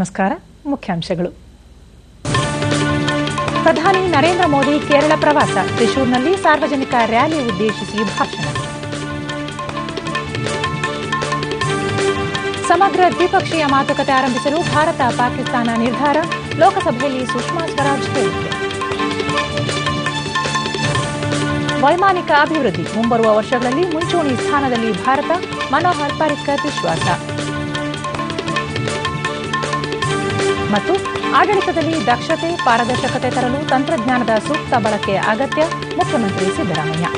ನಮಸ್ಕಾರ ಮುಖ್ಯಾಂಶಗಳು ಪ್ರಧಾನಿ ನರೇಂದ್ರ ಮೋದಿ ಕೇರಳ ಪ್ರವಾಸ ತ್ರಿಶೂರ್ನಲ್ಲಿ ಸಾರ್ವಜನಿಕ ರ್ಯಾಲಿ ಉದ್ದೇಶಿಸಿ ಭಾಷಣ ಸಮಗ್ರ ದ್ವಿಪಕ್ಷೀಯ ಮಾತುಕತೆ ಆರಂಭಿಸಲು ಭಾರತ ಪಾಕಿಸ್ತಾನ ನಿರ್ಧಾರ ಲೋಕಸಭೆಯಲ್ಲಿ ಸುಷ್ಮಾ ಸ್ವರಾಜ್ ಹೇಳಿಕೆ ವೈಮಾನಿಕ ಅಭಿವೃದ್ಧಿ ಮುಂಬರುವ ವರ್ಷಗಳಲ್ಲಿ ಮುಂಚೂಣಿ ಸ್ಥಾನದಲ್ಲಿ ಭಾರತ ಮನೋಹರ್ ಪರಿಕ್ಕರ್ ವಿಶ್ವಾಸ ಮತ್ತು ಆಡಳಿತದಲ್ಲಿ ದಕ್ಷತೆ ಪಾರದರ್ಶಕತೆ ತರಲು ತಂತ್ರಜ್ಞಾನದ ಸೂಕ್ತ ಬಳಕೆ ಅಗತ್ಯ ಮುಖ್ಯಮಂತ್ರಿ ಸಿದ್ದರಾಮಯ್ಯ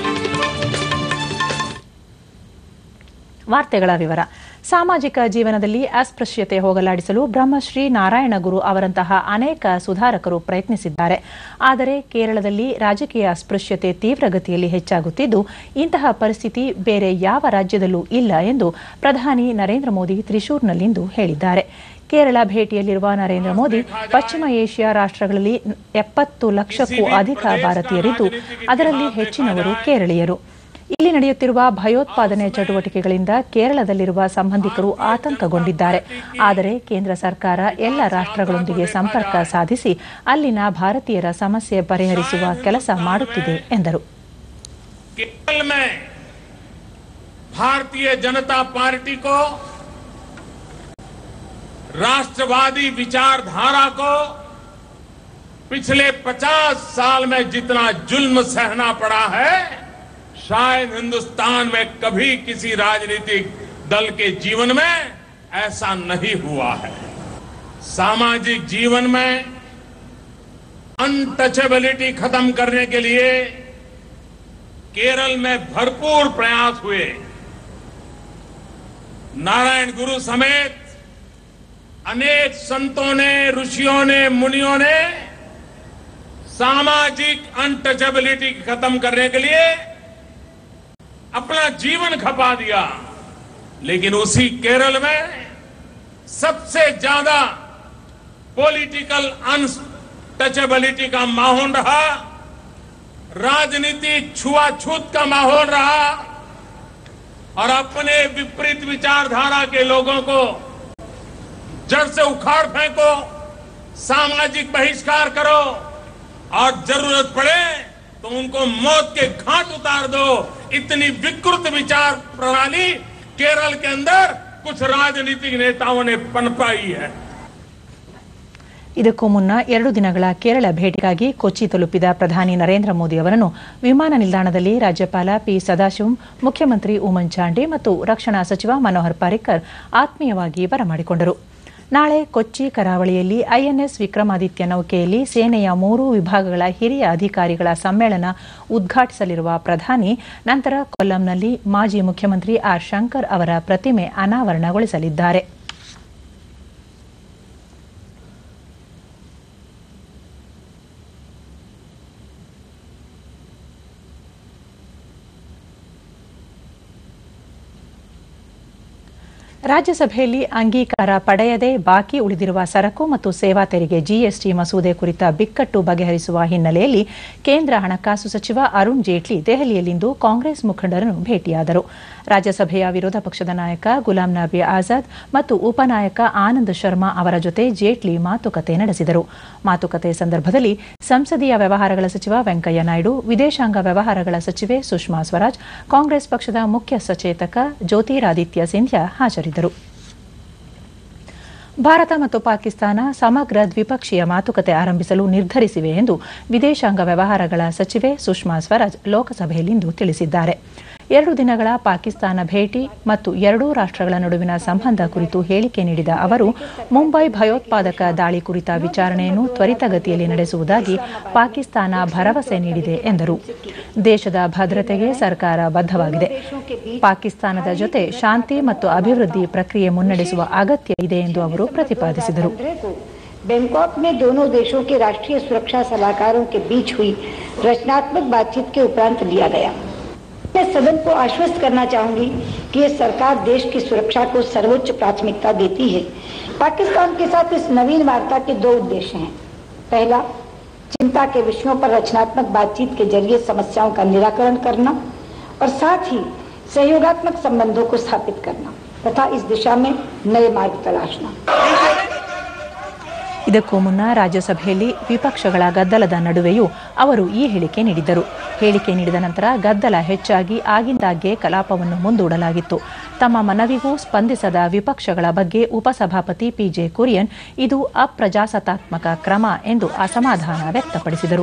ವಾರ್ತೆಗಳ ವಿವರ ಸಾಮಾಜಿಕ ಜೀವನದಲ್ಲಿ ಅಸ್ಪೃಶ್ಯತೆ ಹೋಗಲಾಡಿಸಲು ಬ್ರಹ್ಮಶ್ರೀ ನಾರಾಯಣ ಗುರು ಅವರಂತಹ ಅನೇಕ ಸುಧಾರಕರು ಪ್ರಯತ್ನಿಸಿದ್ದಾರೆ ಆದರೆ ಕೇರಳದಲ್ಲಿ ರಾಜಕೀಯ ಅಸ್ಪೃಶ್ಯತೆ ತೀವ್ರಗತಿಯಲ್ಲಿ ಹೆಚ್ಚಾಗುತ್ತಿದ್ದು ಇಂತಹ ಪರಿಸ್ಥಿತಿ ಬೇರೆ ಯಾವ ರಾಜ್ಯದಲ್ಲೂ ಇಲ್ಲ ಎಂದು ಪ್ರಧಾನಿ ನರೇಂದ್ರ ಮೋದಿ ತ್ರಿಶೂರ್ನಲ್ಲಿಂದು ಹೇಳಿದ್ದಾರೆ ಕೇರಳ ಭೇಟಿಯಲ್ಲಿರುವ ನರೇಂದ್ರ ಮೋದಿ ಪಶ್ಚಿಮ ಏಷ್ಯಾ ರಾಷ್ಟ್ರಗಳಲ್ಲಿ ಎಪ್ಪತ್ತು ಲಕ್ಷಕ್ಕೂ ಅಧಿಕ ಭಾರತೀಯರಿದ್ದು ಅದರಲ್ಲಿ ಹೆಚ್ಚಿನವರು ಕೇರಳೀಯರು ಇಲ್ಲಿ ನಡೆಯುತ್ತಿರುವ ಭಯೋತ್ಪಾದನೆ ಚಟುವಟಿಕೆಗಳಿಂದ ಕೇರಳದಲ್ಲಿರುವ ಸಂಬಂಧಿಕರು ಆತಂಕಗೊಂಡಿದ್ದಾರೆ ಆದರೆ ಕೇಂದ್ರ ಸರ್ಕಾರ ಎಲ್ಲ ರಾಷ್ಟ್ರಗಳೊಂದಿಗೆ ಸಂಪರ್ಕ ಸಾಧಿಸಿ ಅಲ್ಲಿನ ಭಾರತೀಯರ ಸಮಸ್ಯೆ ಪರಿಹರಿಸುವ ಕೆಲಸ ಮಾಡುತ್ತಿದೆ ಎಂದರು केरल में भारतीय जनता पार्टी को राष्ट्रवादी विचारधारा को पिछले 50 साल में जितना जुल्म सहना पड़ा है शायद हिंदुस्तान में कभी किसी राजनीतिक दल के जीवन में ऐसा नहीं हुआ है सामाजिक जीवन में अनटचेबिलिटी खत्म करने के लिए केरल में भरपूर प्रयास हुए नारायण गुरु समेत अनेक संतों ने ऋषियों ने मुनियों ने सामाजिक अनटचेबिलिटी खत्म करने के लिए अपना जीवन खपा दिया लेकिन उसी केरल में सबसे ज्यादा पॉलिटिकल अनटचेबिलिटी का माहौल रहा राजनीति छुआछूत का माहौल रहा और अपने विपरीत विचारधारा के लोगों को जड़ से उखाड़ फेंको सामाजिक बहिष्कार करो और जरूरत पड़े तो उनको मौत के घाट उतार दो इतनी विकृत विचार प्रणाली केरल के अंदर कुछ राजनीतिक नेताओं ने पनपाई है ಇದಕ್ಕೂ ಮುನ್ನ ಎರಡು ದಿನಗಳ ಕೇರಳ ಭೇಟಿಗಾಗಿ ಕೊಚ್ಚಿ ತಲುಪಿದ ಪ್ರಧಾನಿ ನರೇಂದ್ರ ಮೋದಿ ಅವರನ್ನು ವಿಮಾನ ನಿಲ್ದಾಣದಲ್ಲಿ ರಾಜ್ಯಪಾಲ ಪಿ ಸದಾಶಿವಂ ಮುಖ್ಯಮಂತ್ರಿ ಉಮನ್ ಚಾಂಡಿ ಮತ್ತು ರಕ್ಷಣಾ ಸಚಿವ ಮನೋಹರ್ ಪಾರಿಕ್ಕರ್ ಆತ್ಮೀಯವಾಗಿ ಬರಮಾಡಿಕೊಂಡರು ನಾಳೆ ಕೊಚ್ಚಿ ಕರಾವಳಿಯಲ್ಲಿ ಐಎನ್ಎಸ್ ವಿಕ್ರಮಾದಿತ್ಯ ನೌಕೆಯಲ್ಲಿ ಸೇನೆಯ ಮೂರೂ ವಿಭಾಗಗಳ ಹಿರಿಯ ಅಧಿಕಾರಿಗಳ ಸಮ್ಮೇಳನ ಉದ್ಘಾಟಿಸಲಿರುವ ಪ್ರಧಾನಿ ನಂತರ ಕೊಲ್ಲಂನಲ್ಲಿ ಮಾಜಿ ಮುಖ್ಯಮಂತ್ರಿ ಆರ್ ಶಂಕರ್ ಅವರ ಪ್ರತಿಮೆ ಅನಾವರಣಗೊಳಿಸಲಿದ್ದಾರೆ ರಾಜ್ಯಸಭೆಯಲ್ಲಿ ಅಂಗೀಕಾರ ಪಡೆಯದೆ ಬಾಕಿ ಉಳಿದಿರುವ ಸರಕು ಮತ್ತು ಸೇವಾ ತೆರಿಗೆ ಜಿಎಸ್ಟಿ ಮಸೂದೆ ಕುರಿತ ಬಿಕ್ಕಟ್ಟು ಬಗೆಹರಿಸುವ ಹಿನ್ನೆಲೆಯಲ್ಲಿ ಕೇಂದ್ರ ಹಣಕಾಸು ಸಚಿವ ಅರುಣ್ ಜೇಟ್ಲಿ ದೆಹಲಿಯಲ್ಲಿಂದು ಕಾಂಗ್ರೆಸ್ ಮುಖಂಡರನ್ನು ಭೇಟಿಯಾದರು ರಾಜ್ಯಸಭೆಯ ವಿರೋಧ ಪಕ್ಷದ ನಾಯಕ ಗುಲಾಂ ನಬಿ ಆಜಾದ್ ಮತ್ತು ಉಪನಾಯಕ ಆನಂದ್ ಶರ್ಮಾ ಅವರ ಜೊತೆ ಜೇಟ್ಲಿ ಮಾತುಕತೆ ನಡೆಸಿದರು ಮಾತುಕತೆ ಸಂದರ್ಭದಲ್ಲಿ ಸಂಸದೀಯ ವ್ಯವಹಾರಗಳ ಸಚಿವ ವೆಂಕಯ್ಯ ನಾಯ್ಡು ವಿದೇಶಾಂಗ ವ್ಯವಹಾರಗಳ ಸಚಿವೆ ಸುಷ್ಮಾ ಸ್ವರಾಜ್ ಕಾಂಗ್ರೆಸ್ ಪಕ್ಷದ ಮುಖ್ಯ ಸಚೇತಕ ಜ್ಯೋತಿರಾದಿತ್ಯ ಸಿಂಧ್ಯಾ ಹಾಜರಿದ್ದರು ಭಾರತ ಮತ್ತು ಪಾಕಿಸ್ತಾನ ಸಮಗ್ರ ದ್ವಿಪಕ್ಷೀಯ ಮಾತುಕತೆ ಆರಂಭಿಸಲು ನಿರ್ಧರಿಸಿವೆ ಎಂದು ವಿದೇಶಾಂಗ ವ್ಯವಹಾರಗಳ ಸಚಿವೆ ಸುಷ್ಮಾ ಸ್ವರಾಜ್ ಲೋಕಸಭೆಯಲ್ಲಿಂದು ತಿಳಿಸಿದ್ದಾರೆ ಎರಡು ದಿನಗಳ ಪಾಕಿಸ್ತಾನ ಭೇಟಿ ಮತ್ತು ಎರಡೂ ರಾಷ್ಟ್ರಗಳ ನಡುವಿನ ಸಂಬಂಧ ಕುರಿತು ಹೇಳಿಕೆ ನೀಡಿದ ಅವರು ಮುಂಬೈ ಭಯೋತ್ಪಾದಕ ದಾಳಿ ಕುರಿತ ವಿಚಾರಣೆಯನ್ನು ತ್ವರಿತಗತಿಯಲ್ಲಿ ನಡೆಸುವುದಾಗಿ ಪಾಕಿಸ್ತಾನ ಭರವಸೆ ನೀಡಿದೆ ಎಂದರು ದೇಶದ ಭದ್ರತೆಗೆ ಸರ್ಕಾರ ಬದ್ಧವಾಗಿದೆ ಪಾಕಿಸ್ತಾನದ ಜೊತೆ ಶಾಂತಿ ಮತ್ತು ಅಭಿವೃದ್ಧಿ ಪ್ರಕ್ರಿಯೆ ಮುನ್ನಡೆಸುವ ಅಗತ್ಯ ಇದೆ ಎಂದು ಅವರು ಪ್ರತಿಪಾದಿಸಿದರು बैंकॉक में दोनों देशों के राष्ट्रीय सुरक्षा सलाहकारों के बीच हुई रचनात्मक बातचीत के उपरांत लिया गया मैं सदन को आश्वस्त करना चाहूंगी कि ये सरकार देश की सुरक्षा को सर्वोच्च प्राथमिकता देती है पाकिस्तान के साथ इस नवीन वार्ता के दो उद्देश्य हैं पहला चिंता के विषयों पर रचनात्मक बातचीत के जरिए समस्याओं का निराकरण करना और साथ ही सहयोगात्मक संबंधों को स्थापित करना तथा इस दिशा में नए मार्ग तलाशना ಇದಕ್ಕೂ ಮುನ್ನ ರಾಜ್ಯಸಭೆಯಲ್ಲಿ ವಿಪಕ್ಷಗಳ ಗದ್ದಲದ ನಡುವೆಯೂ ಅವರು ಈ ಹೇಳಿಕೆ ನೀಡಿದ್ದರು ಹೇಳಿಕೆ ನೀಡಿದ ನಂತರ ಗದ್ದಲ ಹೆಚ್ಚಾಗಿ ಆಗಿಂದಾಗ್ಗೆ ಕಲಾಪವನ್ನು ಮುಂದೂಡಲಾಗಿತ್ತು ತಮ್ಮ ಮನವಿಗೂ ಸ್ಪಂದಿಸದ ವಿಪಕ್ಷಗಳ ಬಗ್ಗೆ ಉಪಸಭಾಪತಿ ಪಿಜೆ ಕುರಿಯನ್ ಇದು ಅಪ್ರಜಾಸತ್ತಾತ್ಮಕ ಕ್ರಮ ಎಂದು ಅಸಮಾಧಾನ ವ್ಯಕ್ತಪಡಿಸಿದರು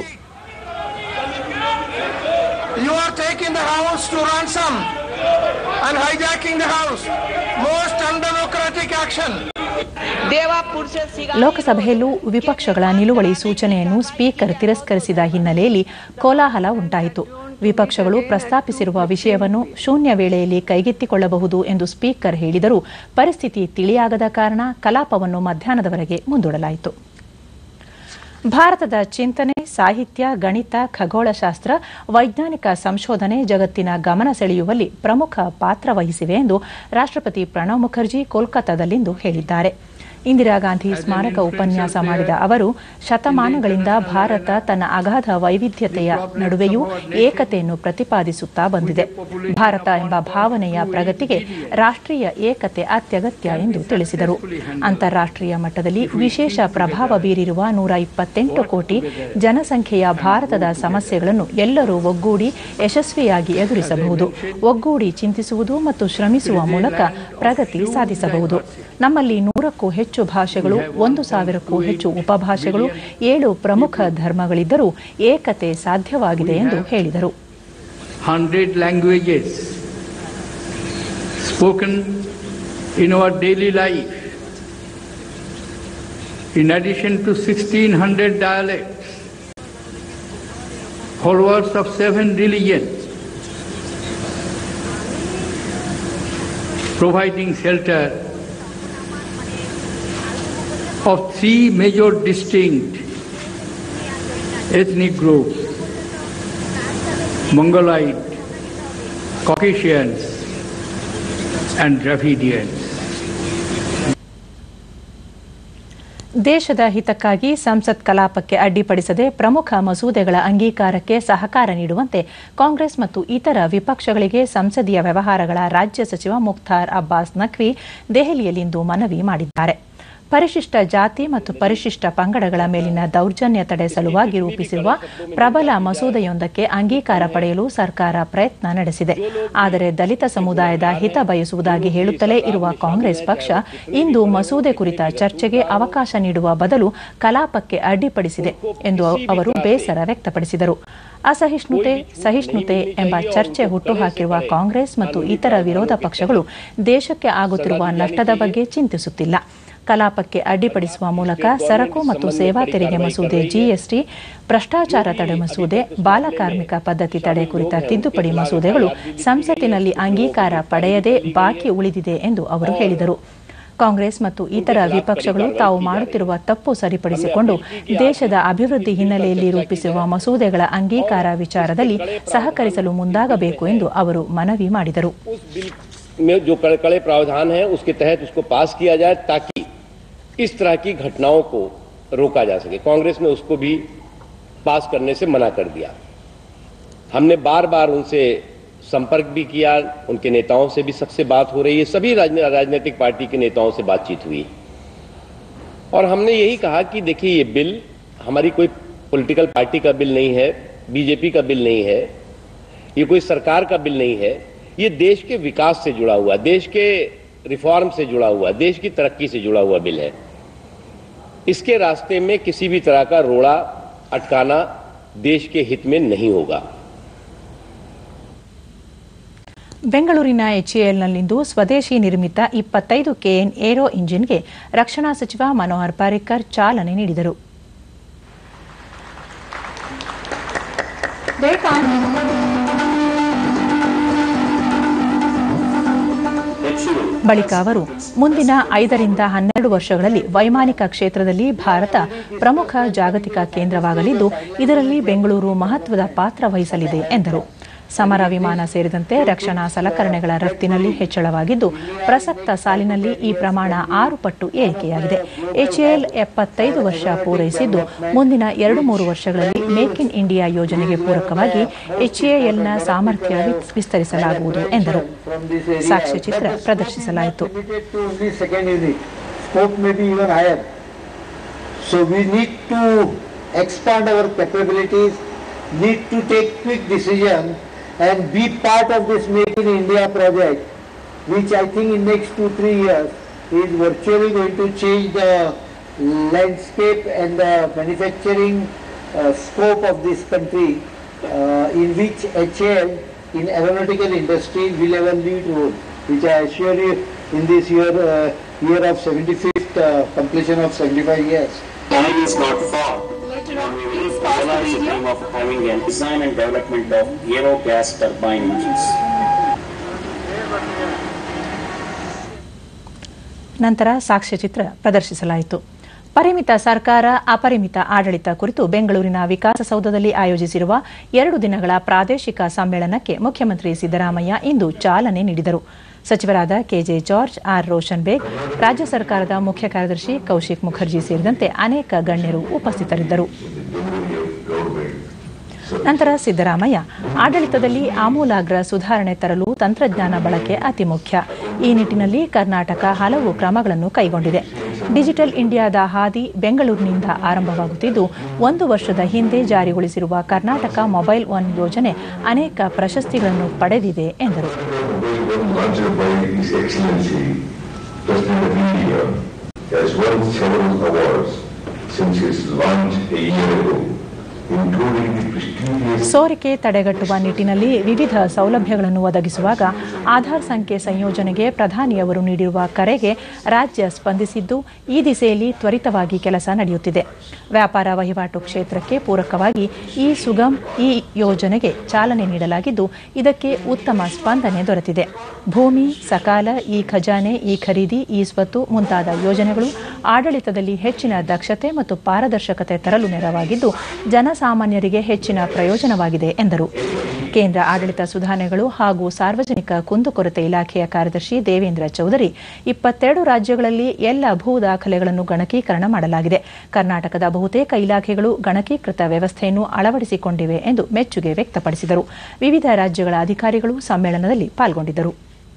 You are taking the House to ransom and hijacking the House. Most undemocratic action. Devapur से सिगा ಲೋಕಸಭೆಯಲ್ಲೂ ವಿಪಕ್ಷಗಳ ನಿಲುವಳಿ ಸೂಚನೆಯನ್ನು ಸ್ಪೀಕರ್ ತಿರಸ್ಕರಿಸಿದ ಹಿನ್ನೆಲೆಯಲ್ಲಿ ಕೋಲಾಹಲ ಉಂಟಾಯಿತು ವಿಪಕ್ಷಗಳು ಪ್ರಸ್ತಾಪಿಸಿರುವ ವಿಷಯವನ್ನು ಶೂನ್ಯ ವೇಳೆಯಲ್ಲಿ ಕೈಗೆತ್ತಿಕೊಳ್ಳಬಹುದು ಎಂದು ಸ್ಪೀಕರ್ ಹೇಳಿದರೂ ಪರಿಸ್ಥಿತಿ ತಿಳಿಯಾಗದ ಕಾರಣ ಕಲಾಪವನ್ನು ಮಧ್ಯಾಹ್ನದವರೆಗೆ ಮುಂದೂಡಲಾಯಿತು ಭಾರತದ ಚಿಂತನೆ ಸಾಹಿತ್ಯ ಗಣಿತ ಖಗೋಳಶಾಸ್ತ್ರ ವೈಜ್ಞಾನಿಕ ಸಂಶೋಧನೆ ಜಗತ್ತಿನ ಗಮನ ಸೆಳೆಯುವಲ್ಲಿ ಪ್ರಮುಖ ಪಾತ್ರ ವಹಿಸಿವೆ ಎಂದು ರಾಷ್ಟ್ರಪತಿ ಪ್ರಣವ್ ಮುಖರ್ಜಿ ಕೋಲ್ಕತ್ತಾದಲ್ಲಿಂದು ಹೇಳಿದ್ದಾರೆ ಇಂದಿರಾ ಗಾಂಧಿ ಸ್ಮಾರಕ ಉಪನ್ಯಾಸ ಮಾಡಿದ ಅವರು ಶತಮಾನಗಳಿಂದ ಭಾರತ ತನ್ನ ಅಗಾಧ ವೈವಿಧ್ಯತೆಯ ನಡುವೆಯೂ ಏಕತೆಯನ್ನು ಪ್ರತಿಪಾದಿಸುತ್ತಾ ಬಂದಿದೆ ಭಾರತ ಎಂಬ ಭಾವನೆಯ ಪ್ರಗತಿಗೆ ರಾಷ್ಟ್ರೀಯ ಏಕತೆ ಅತ್ಯಗತ್ಯ ಎಂದು ತಿಳಿಸಿದರು ಅಂತಾರಾಷ್ಟ್ರೀಯ ಮಟ್ಟದಲ್ಲಿ ವಿಶೇಷ ಪ್ರಭಾವ ಬೀರಿರುವ ನೂರ ಇಪ್ಪತ್ತೆಂಟು ಕೋಟಿ ಜನಸಂಖ್ಯೆಯ ಭಾರತದ ಸಮಸ್ಯೆಗಳನ್ನು ಎಲ್ಲರೂ ಒಗ್ಗೂಡಿ ಯಶಸ್ವಿಯಾಗಿ ಎದುರಿಸಬಹುದು ಒಗ್ಗೂಡಿ ಚಿಂತಿಸುವುದು ಮತ್ತು ಶ್ರಮಿಸುವ ಮೂಲಕ ಪ್ರಗತಿ ಸಾಧಿಸಬಹುದು ನಮ್ಮಲ್ಲಿ ನೂರಕ್ಕೂ ಹೆಚ್ಚು ಭಾಷೆಗಳು ಒಂದು ಸಾವಿರಕ್ಕೂ ಹೆಚ್ಚು ಉಪಭಾಷೆಗಳು ಏಳು ಪ್ರಮುಖ ಧರ್ಮಗಳಿದ್ದರೂ ಏಕತೆ ಸಾಧ್ಯವಾಗಿದೆ ಎಂದು ಹೇಳಿದರು 100 languages spoken in our daily life. In addition to 1600 dialects, followers of seven religions, providing shelter of three major distinct ethnic groups Mongoloid, Caucasians, and Dravidians. ದೇಶದ ಹಿತಕ್ಕಾಗಿ ಸಂಸತ್ ಕಲಾಪಕ್ಕೆ ಅಡ್ಡಿಪಡಿಸದೆ ಪ್ರಮುಖ ಮಸೂದೆಗಳ ಅಂಗೀಕಾರಕ್ಕೆ ಸಹಕಾರ ನೀಡುವಂತೆ ಕಾಂಗ್ರೆಸ್ ಮತ್ತು ಇತರ ವಿಪಕ್ಷಗಳಿಗೆ ಸಂಸದೀಯ ವ್ಯವಹಾರಗಳ ರಾಜ್ಯ ಸಚಿವ ಮುಖ್ತಾರ್ ಅಬ್ಬಾಸ್ ನಖ್ವಿ ದೆಹಲಿಯಲ್ಲಿಂದು ಮನವಿ ಮಾಡಿದ್ದಾರೆ ಪರಿಶಿಷ್ಟ ಜಾತಿ ಮತ್ತು ಪರಿಶಿಷ್ಟ ಪಂಗಡಗಳ ಮೇಲಿನ ದೌರ್ಜನ್ಯ ತಡೆ ಸಲುವಾಗಿ ರೂಪಿಸಿರುವ ಪ್ರಬಲ ಮಸೂದೆಯೊಂದಕ್ಕೆ ಅಂಗೀಕಾರ ಪಡೆಯಲು ಸರ್ಕಾರ ಪ್ರಯತ್ನ ನಡೆಸಿದೆ ಆದರೆ ದಲಿತ ಸಮುದಾಯದ ಹಿತ ಬಯಸುವುದಾಗಿ ಹೇಳುತ್ತಲೇ ಇರುವ ಕಾಂಗ್ರೆಸ್ ಪಕ್ಷ ಇಂದು ಮಸೂದೆ ಕುರಿತ ಚರ್ಚೆಗೆ ಅವಕಾಶ ನೀಡುವ ಬದಲು ಕಲಾಪಕ್ಕೆ ಅಡ್ಡಿಪಡಿಸಿದೆ ಎಂದು ಅವರು ಬೇಸರ ವ್ಯಕ್ತಪಡಿಸಿದರು ಅಸಹಿಷ್ಣುತೆ ಸಹಿಷ್ಣುತೆ ಎಂಬ ಚರ್ಚೆ ಹುಟ್ಟುಹಾಕಿರುವ ಕಾಂಗ್ರೆಸ್ ಮತ್ತು ಇತರ ವಿರೋಧ ಪಕ್ಷಗಳು ದೇಶಕ್ಕೆ ಆಗುತ್ತಿರುವ ನಷ್ಟದ ಬಗ್ಗೆ ಚಿಂತಿಸುತ್ತಿಲ್ಲ ಕಲಾಪಕ್ಕೆ ಅಡ್ಡಿಪಡಿಸುವ ಮೂಲಕ ಸರಕು ಮತ್ತು ಸೇವಾ ತೆರಿಗೆ ಮಸೂದೆ ಜಿಎಸ್ಟಿ ಭ್ರಷ್ಟಾಚಾರ ತಡೆ ಮಸೂದೆ ಬಾಲಕಾರ್ಮಿಕ ಪದ್ಧತಿ ತಡೆ ಕುರಿತ ತಿದ್ದುಪಡಿ ಮಸೂದೆಗಳು ಸಂಸತ್ತಿನಲ್ಲಿ ಅಂಗೀಕಾರ ಪಡೆಯದೇ ಬಾಕಿ ಉಳಿದಿದೆ ಎಂದು ಅವರು ಹೇಳಿದರು ಕಾಂಗ್ರೆಸ್ ಮತ್ತು ಇತರ ವಿಪಕ್ಷಗಳು ತಾವು ಮಾಡುತ್ತಿರುವ ತಪ್ಪು ಸರಿಪಡಿಸಿಕೊಂಡು ದೇಶದ ಅಭಿವೃದ್ಧಿ ಹಿನ್ನೆಲೆಯಲ್ಲಿ ರೂಪಿಸಿರುವ ಮಸೂದೆಗಳ ಅಂಗೀಕಾರ ವಿಚಾರದಲ್ಲಿ ಸಹಕರಿಸಲು ಮುಂದಾಗಬೇಕು ಎಂದು ಅವರು ಮನವಿ ಮಾಡಿದರು उस बिल में जो कड़े कड़े प्रावधान हैं उसके तहत उसको पास किया जाए ताकि इस तरह की घटनाओं को रोका जा सके कांग्रेस ने उसको भी पास करने से मना कर दिया हमने बार बार उनसे संपर्क भी किया उनके नेताओं से भी सबसे बात हो रही है सभी राजने- राजनीतिक पार्टी के नेताओं से बातचीत हुई और हमने यही कहा कि देखिए ये बिल हमारी कोई पॉलिटिकल पार्टी का बिल नहीं है बीजेपी का बिल नहीं है ये कोई सरकार का बिल नहीं है ये देश के विकास से जुड़ा हुआ देश के रिफॉर्म से जुड़ा हुआ देश की तरक्की से जुड़ा हुआ बिल है इसके रास्ते में किसी भी तरह का रोड़ा अटकाना देश के हित में नहीं होगा ಬೆಂಗಳೂರಿನ ಎಚ್ಎಎಲ್ನಲ್ಲಿಂದು ಸ್ವದೇಶಿ ನಿರ್ಮಿತ ಇಪ್ಪತ್ತೈದು ಕೆಎನ್ ಏರೋ ಇಂಜಿನ್ಗೆ ರಕ್ಷಣಾ ಸಚಿವ ಮನೋಹರ್ ಪಾರಿಕ್ಕರ್ ಚಾಲನೆ ನೀಡಿದರು ಬಳಿಕ ಅವರು ಮುಂದಿನ ಐದರಿಂದ ಹನ್ನೆರಡು ವರ್ಷಗಳಲ್ಲಿ ವೈಮಾನಿಕ ಕ್ಷೇತ್ರದಲ್ಲಿ ಭಾರತ ಪ್ರಮುಖ ಜಾಗತಿಕ ಕೇಂದ್ರವಾಗಲಿದ್ದು ಇದರಲ್ಲಿ ಬೆಂಗಳೂರು ಮಹತ್ವದ ಪಾತ್ರ ವಹಿಸಲಿದೆ ಎಂದರು ಸಮರ ವಿಮಾನ ಸೇರಿದಂತೆ ರಕ್ಷಣಾ ಸಲಕರಣೆಗಳ ರಫ್ತಿನಲ್ಲಿ ಹೆಚ್ಚಳವಾಗಿದ್ದು ಪ್ರಸಕ್ತ ಸಾಲಿನಲ್ಲಿ ಈ ಪ್ರಮಾಣ ಆರು ಪಟ್ಟು ಏರಿಕೆಯಾಗಿದೆ ಎಚ್ಎಎಲ್ ಎಪ್ಪತ್ತೈದು ವರ್ಷ ಪೂರೈಸಿದ್ದು ಮುಂದಿನ ಎರಡು ಮೂರು ವರ್ಷಗಳಲ್ಲಿ ಮೇಕ್ ಇನ್ ಇಂಡಿಯಾ ಯೋಜನೆಗೆ ಪೂರಕವಾಗಿ ಎಚ್ಎಎಲ್ನ ಸಾಮರ್ಥ್ಯ ವಿಸ್- ವಿಸ್ತರಿಸಲಾಗುವುದು ಎಂದರು ಸಾಕ್ಷ್ಯಚಿತ್ರ ಪ್ರದರ್ಶಿಸಲಾಯಿತು limited to only second unit. Scope may be even higher. So we need to expand our capabilities, need to take quick decisions and be part of this Make in India project, which I think in next two, three years is virtually going to change the landscape and the manufacturing uh, scope of this country, uh, in which HAL in aeronautical industry will have a lead role, which I assure you in this year, uh, year of 75th uh, completion of 75 years. Time is not far. And we will realize the dream of having a design and development of aero gas turbine engines. ನಂತರ ಸಾಕ್ಷ್ಯಚಿತ್ರ ಪ್ರದರ್ಶಿಸಲಾಯಿತು ಪರಿಮಿತ ಸರ್ಕಾರ ಅಪರಿಮಿತ ಆಡಳಿತ ಕುರಿತು ಬೆಂಗಳೂರಿನ ವಿಕಾಸಸೌಧದಲ್ಲಿ ಆಯೋಜಿಸಿರುವ ಎರಡು ದಿನಗಳ ಪ್ರಾದೇಶಿಕ ಸಮ್ಮೇಳನಕ್ಕೆ ಮುಖ್ಯಮಂತ್ರಿ ಸಿದ್ದರಾಮಯ್ಯ ಇಂದು ಚಾಲನೆ ನೀಡಿದರು ಸಚಿವರಾದ ಕೆಜೆ ಜಾರ್ಜ್ ಆರ್ ರೋಷನ್ ಬೇಗ್ ರಾಜ್ಯ ಸರ್ಕಾರದ ಮುಖ್ಯ ಕಾರ್ಯದರ್ಶಿ ಕೌಶಿಕ್ ಮುಖರ್ಜಿ ಸೇರಿದಂತೆ ಅನೇಕ ಗಣ್ಯರು ಉಪಸ್ಥಿತರಿದ್ದರು ನಂತರ ಸಿದ್ದರಾಮಯ್ಯ ಆಡಳಿತದಲ್ಲಿ ಆಮೂಲಾಗ್ರ ಸುಧಾರಣೆ ತರಲು ತಂತ್ರಜ್ಞಾನ ಬಳಕೆ ಅತಿ ಮುಖ್ಯ ಈ ನಿಟ್ಟಿನಲ್ಲಿ ಕರ್ನಾಟಕ ಹಲವು ಕ್ರಮಗಳನ್ನು ಕೈಗೊಂಡಿದೆ ಡಿಜಿಟಲ್ ಇಂಡಿಯಾದ ಹಾದಿ ಬೆಂಗಳೂರಿನಿಂದ ಆರಂಭವಾಗುತ್ತಿದ್ದು ಒಂದು ವರ್ಷದ ಹಿಂದೆ ಜಾರಿಗೊಳಿಸಿರುವ ಕರ್ನಾಟಕ ಮೊಬೈಲ್ ಒನ್ ಯೋಜನೆ ಅನೇಕ ಪ್ರಶಸ್ತಿಗಳನ್ನು ಪಡೆದಿದೆ ಎಂದರು Larger by His Excellency President of India has won several awards since its launch a year ago, including the prestigious ಸೋರಿಕೆ ತಡೆಗಟ್ಟುವ ನಿಟ್ಟಿನಲ್ಲಿ ವಿವಿಧ ಸೌಲಭ್ಯಗಳನ್ನು ಒದಗಿಸುವಾಗ ಆಧಾರ್ ಸಂಖ್ಯೆ ಸಂಯೋಜನೆಗೆ ಪ್ರಧಾನಿಯವರು ನೀಡಿರುವ ಕರೆಗೆ ರಾಜ್ಯ ಸ್ಪಂದಿಸಿದ್ದು ಈ ದಿಸೆಯಲ್ಲಿ ತ್ವರಿತವಾಗಿ ಕೆಲಸ ನಡೆಯುತ್ತಿದೆ ವ್ಯಾಪಾರ ವಹಿವಾಟು ಕ್ಷೇತ್ರಕ್ಕೆ ಪೂರಕವಾಗಿ ಈ ಸುಗಮ್ ಈ ಯೋಜನೆಗೆ ಚಾಲನೆ ನೀಡಲಾಗಿದ್ದು ಇದಕ್ಕೆ ಉತ್ತಮ ಸ್ಪಂದನೆ ದೊರೆತಿದೆ ಭೂಮಿ ಸಕಾಲ ಈ ಖಜಾನೆ ಈ ಖರೀದಿ ಈ ಸ್ವತ್ತು ಮುಂತಾದ ಯೋಜನೆಗಳು ಆಡಳಿತದಲ್ಲಿ ಹೆಚ್ಚಿನ ದಕ್ಷತೆ ಮತ್ತು ಪಾರದರ್ಶಕತೆ ತರಲು ನೆರವಾಗಿದ್ದು ಜನಸಾಮಾನ್ಯರಿಗೆ ಹೆಚ್ಚಿನ ಪ್ರಯೋಜನವಾಗಿದೆ ಎಂದರು ಕೇಂದ್ರ ಆಡಳಿತ ಸುಧಾರಣೆಗಳು ಹಾಗೂ ಸಾರ್ವಜನಿಕ ಕುಂದುಕೊರತೆ ಇಲಾಖೆಯ ಕಾರ್ಯದರ್ಶಿ ದೇವೇಂದ್ರ ಚೌಧರಿ ಇಪ್ಪತ್ತೆರಡು ರಾಜ್ಯಗಳಲ್ಲಿ ಎಲ್ಲ ಭೂ ದಾಖಲೆಗಳನ್ನು ಗಣಕೀಕರಣ ಮಾಡಲಾಗಿದೆ ಕರ್ನಾಟಕದ ಬಹುತೇಕ ಇಲಾಖೆಗಳು ಗಣಕೀಕೃತ ವ್ಯವಸ್ಥೆಯನ್ನು ಅಳವಡಿಸಿಕೊಂಡಿವೆ ಎಂದು ಮೆಚ್ಚುಗೆ ವ್ಯಕ್ತಪಡಿಸಿದರು ವಿವಿಧ ರಾಜ್ಯಗಳ ಅಧಿಕಾರಿಗಳು ಸಮ್ಮೇಳನದಲ್ಲಿ ಪಾಲ್ಗೊಂಡಿದ್ದರು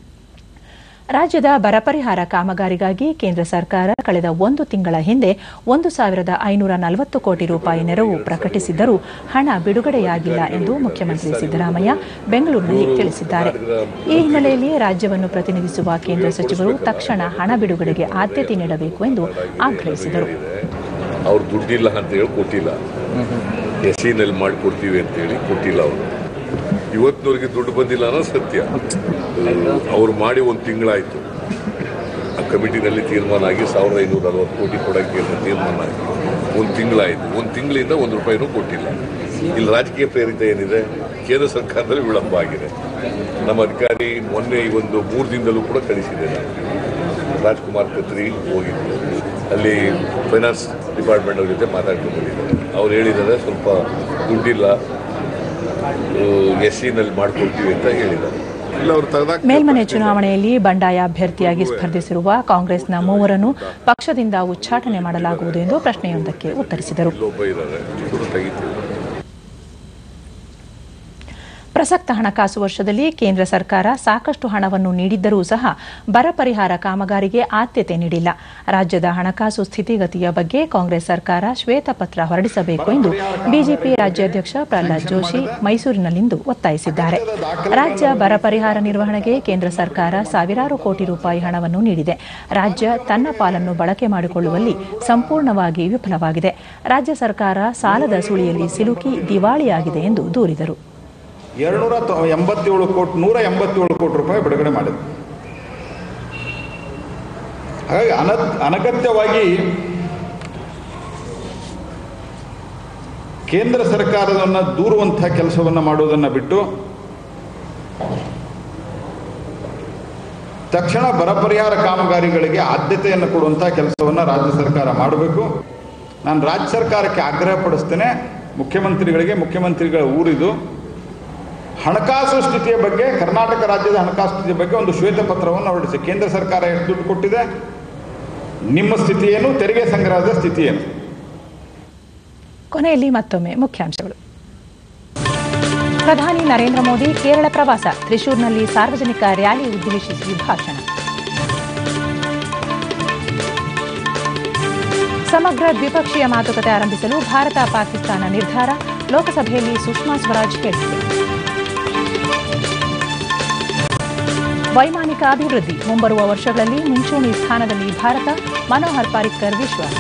ರಾಜ್ಯದ ಬರ ಪರಿಹಾರ ಕಾಮಗಾರಿಗಾಗಿ ಕೇಂದ್ರ ಸರ್ಕಾರ ಕಳೆದ ಒಂದು ತಿಂಗಳ ಹಿಂದೆ ಒಂದು ಸಾವಿರದ ಐನೂರ ನಲವತ್ತು ಕೋಟಿ ರೂಪಾಯಿ ನೆರವು ಪ್ರಕಟಿಸಿದ್ದರೂ ಹಣ ಬಿಡುಗಡೆಯಾಗಿಲ್ಲ ಎಂದು ಮುಖ್ಯಮಂತ್ರಿ ಸಿದ್ದರಾಮಯ್ಯ ಬೆಂಗಳೂರಿನಲ್ಲಿ ತಿಳಿಸಿದ್ದಾರೆ ಈ ಹಿನ್ನೆಲೆಯಲ್ಲಿ ರಾಜ್ಯವನ್ನು ಪ್ರತಿನಿಧಿಸುವ ಕೇಂದ್ರ ಸಚಿವರು ತಕ್ಷಣ ಹಣ ಬಿಡುಗಡೆಗೆ ಆದ್ಯತೆ ನೀಡಬೇಕು ಎಂದು ಆಗ್ರಹಿಸಿದರು ಅವ್ರು ದುಡ್ಡಿಲ್ಲ ಅಂತ ಹೇಳಿ ಕೊಟ್ಟಿಲ್ಲ ಎಸ್ ಸಿನಲ್ಲಿ ಮಾಡಿಕೊಡ್ತೀವಿ ಅಂತೇಳಿ ಕೊಟ್ಟಿಲ್ಲ ಅವರು ಇವತ್ತಿನವರೆಗೆ ದುಡ್ಡು ಬಂದಿಲ್ಲ ಅನ್ನೋದು ಸತ್ಯ ಅವ್ರು ಮಾಡಿ ಒಂದು ತಿಂಗಳಾಯಿತು ಆ ಕಮಿಟಿನಲ್ಲಿ ತೀರ್ಮಾನ ಆಗಿ ಸಾವಿರದ ಐನೂರ ಅರವತ್ತು ಕೋಟಿ ಕೊಡೋಕ್ಕೆ ಅಂತ ತೀರ್ಮಾನ ಆಗಿ ಒಂದು ತಿಂಗಳಾಯಿತು ಒಂದು ತಿಂಗಳಿಂದ ಒಂದು ರೂಪಾಯಿನೂ ಕೊಟ್ಟಿಲ್ಲ ಇಲ್ಲಿ ರಾಜಕೀಯ ಪ್ರೇರಿತ ಏನಿದೆ ಕೇಂದ್ರ ಸರ್ಕಾರದಲ್ಲಿ ವಿಳಂಬ ಆಗಿದೆ ನಮ್ಮ ಅಧಿಕಾರಿ ಮೊನ್ನೆ ಈ ಒಂದು ಮೂರು ದಿನದಲ್ಲೂ ಕೂಡ ಕಳಿಸಿದೆ ನಾನು ರಾಜ್ಕುಮಾರ್ ಕತ್ರಿ ಹೋಗಿದ್ದು ಅಲ್ಲಿ ಫೈನಾನ್ಸ್ ಡಿಪಾರ್ಟ್ಮೆಂಟ್ ಅವ್ರ ಜೊತೆ ಮಾತಾಡ್ಕೊಂಡು ಬಂದಿದ್ದಾರೆ ಅವ್ರು ಹೇಳಿದ್ದಾರೆ ಸ್ವಲ್ಪ ದುಡ್ಡಿಲ್ಲ ಎಸ್ ಸಿನಲ್ಲಿ ಮಾಡ್ಕೊಡ್ತೀವಿ ಅಂತ ಹೇಳಿದ್ದಾರೆ ಇಲ್ಲ ಅವ್ರು ತೆಗೆದಾಕ ಮೇಲ್ಮನೆ ಚುನಾವಣೆಯಲ್ಲಿ ಬಂಡಾಯ ಅಭ್ಯರ್ಥಿಯಾಗಿ ಸ್ಪರ್ಧಿಸಿರುವ ಕಾಂಗ್ರೆಸ್ನ ಮೂವರನ್ನು ಪಕ್ಷದಿಂದ ಉಚ್ಚಾಟನೆ ಮಾಡಲಾಗುವುದು ಎಂದು ಪ್ರಶ್ನೆಯೊಂದಕ್ಕೆ ಉತ್ತರಿಸಿದರು ಇಲ್ಲೊಬ್ಬ ಇದ್ದಾರೆ ಇಬ್ಬರು ತೆಗಿತೀವಿ ಪ್ರಸಕ್ತ ಹಣಕಾಸು ವರ್ಷದಲ್ಲಿ ಕೇಂದ್ರ ಸರ್ಕಾರ ಸಾಕಷ್ಟು ಹಣವನ್ನು ನೀಡಿದ್ದರೂ ಸಹ ಬರ ಪರಿಹಾರ ಕಾಮಗಾರಿಗೆ ಆದ್ಯತೆ ನೀಡಿಲ್ಲ ರಾಜ್ಯದ ಹಣಕಾಸು ಸ್ಥಿತಿಗತಿಯ ಬಗ್ಗೆ ಕಾಂಗ್ರೆಸ್ ಸರ್ಕಾರ ಶ್ವೇತಪತ್ರ ಹೊರಡಿಸಬೇಕು ಎಂದು ಬಿಜೆಪಿ ರಾಜ್ಯಾಧ್ಯಕ್ಷ ಪ್ರಹ್ಲಾದ್ ಜೋಶಿ ಮೈಸೂರಿನಲ್ಲಿಂದು ಒತ್ತಾಯಿಸಿದ್ದಾರೆ ರಾಜ್ಯ ಬರ ಪರಿಹಾರ ನಿರ್ವಹಣೆಗೆ ಕೇಂದ್ರ ಸರ್ಕಾರ ಸಾವಿರಾರು ಕೋಟಿ ರೂಪಾಯಿ ಹಣವನ್ನು ನೀಡಿದೆ ರಾಜ್ಯ ತನ್ನ ಪಾಲನ್ನು ಬಳಕೆ ಮಾಡಿಕೊಳ್ಳುವಲ್ಲಿ ಸಂಪೂರ್ಣವಾಗಿ ವಿಫಲವಾಗಿದೆ ರಾಜ್ಯ ಸರ್ಕಾರ ಸಾಲದ ಸುಳಿಯಲ್ಲಿ ಸಿಲುಕಿ ದಿವಾಳಿಯಾಗಿದೆ ಎಂದು ದೂರಿದರು ಎರಡುನೂರ ತೊ- ಎಂಬತ್ತೇಳು ಕೋಟಿ ನೂರ ಎಂಬತ್ತೇಳು ಕೋಟಿ ರೂಪಾಯಿ ಬಿಡುಗಡೆ ಮಾಡಿದೆ ಹಾಗಾಗಿ ಅನ ಅನಗತ್ಯವಾಗಿ ಕೇಂದ್ರ ಸರ್ಕಾರವನ್ನು ದೂರುವಂಥ ಕೆಲಸವನ್ನು ಮಾಡುವುದನ್ನು ಬಿಟ್ಟು ತಕ್ಷಣ ಬರ ಪರಿಹಾರ ಕಾಮಗಾರಿಗಳಿಗೆ ಆದ್ಯತೆಯನ್ನು ಕೊಡುವಂಥ ಕೆಲಸವನ್ನು ರಾಜ್ಯ ಸರ್ಕಾರ ಮಾಡಬೇಕು ನಾನು ರಾಜ್ಯ ಸರ್ಕಾರಕ್ಕೆ ಆಗ್ರಹ ಪಡಿಸ್ತೇನೆ ಮುಖ್ಯಮಂತ್ರಿಗಳಿಗೆ ಮುಖ್ಯಮಂತ್ರಿಗಳ ಊರಿದು ಹಣಕಾಸು ಸ್ಥಿತಿಯ ಬಗ್ಗೆ ಕರ್ನಾಟಕ ರಾಜ್ಯದ ಹಣಕಾಸು ಸ್ಥಿತಿಯ ಬಗ್ಗೆ ಒಂದು ಶ್ವೇತಪತ್ರವನ್ನು ಹೊರಡಿಸಿ ಕೇಂದ್ರ ಸರ್ಕಾರ ಎಷ್ಟು ದುಡ್ಡು ಕೊಟ್ಟಿದೆ ನಿಮ್ಮ ಸ್ಥಿತಿ ಏನು ತೆರಿಗೆ ಸಂಗ್ರಹದ ಸ್ಥಿತಿ ಏನು ಕೊನೆಯಲ್ಲಿ ಮತ್ತೊಮ್ಮೆ ಮುಖ್ಯಾಂಶಗಳು ಪ್ರಧಾನಿ ನರೇಂದ್ರ ಮೋದಿ ಕೇರಳ ಪ್ರವಾಸ ತ್ರಿಶೂರ್ನಲ್ಲಿ ಸಾರ್ವಜನಿಕ ರ್ಯಾಲಿ ಉದ್ದೇಶಿಸಿ ಭಾಷಣ ಸಮಗ್ರ ದ್ವಿಪಕ್ಷೀಯ ಮಾತುಕತೆ ಆರಂಭಿಸಲು ಭಾರತ ಪಾಕಿಸ್ತಾನ ನಿರ್ಧಾರ ಲೋಕಸಭೆಯಲ್ಲಿ ಸುಷ್ಮಾ ಸ್ವರಾಜ್ ಹೇಳಿಕೆ ವೈಮಾನಿಕ ಅಭಿವೃದ್ಧಿ ಮುಂಬರುವ ವರ್ಷಗಳಲ್ಲಿ ಮುಂಚೂಣಿ ಸ್ಥಾನದಲ್ಲಿ ಭಾರತ ಮನೋಹರ್ ಪಾರಿಕ್ಕರ್ ವಿಶ್ವಾಸ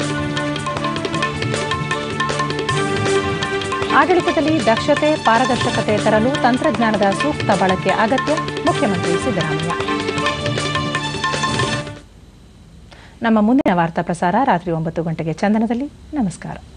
ಆಡಳಿತದಲ್ಲಿ ದಕ್ಷತೆ ಪಾರದರ್ಶಕತೆ ತರಲು ತಂತ್ರಜ್ಞಾನದ ಸೂಕ್ತ ಬಳಕೆ ಅಗತ್ಯ ಮುಖ್ಯಮಂತ್ರಿ ಸಿದ್ದರಾಮಯ್ಯ ನಮ್ಮ ಮುಂದಿನ ವಾರ್ತಾ ಪ್ರಸಾರ ರಾತ್ರಿ ಒಂಬತ್ತು ಗಂಟೆಗೆ ಚಂದನದಲ್ಲಿ ನಮಸ್ಕಾರ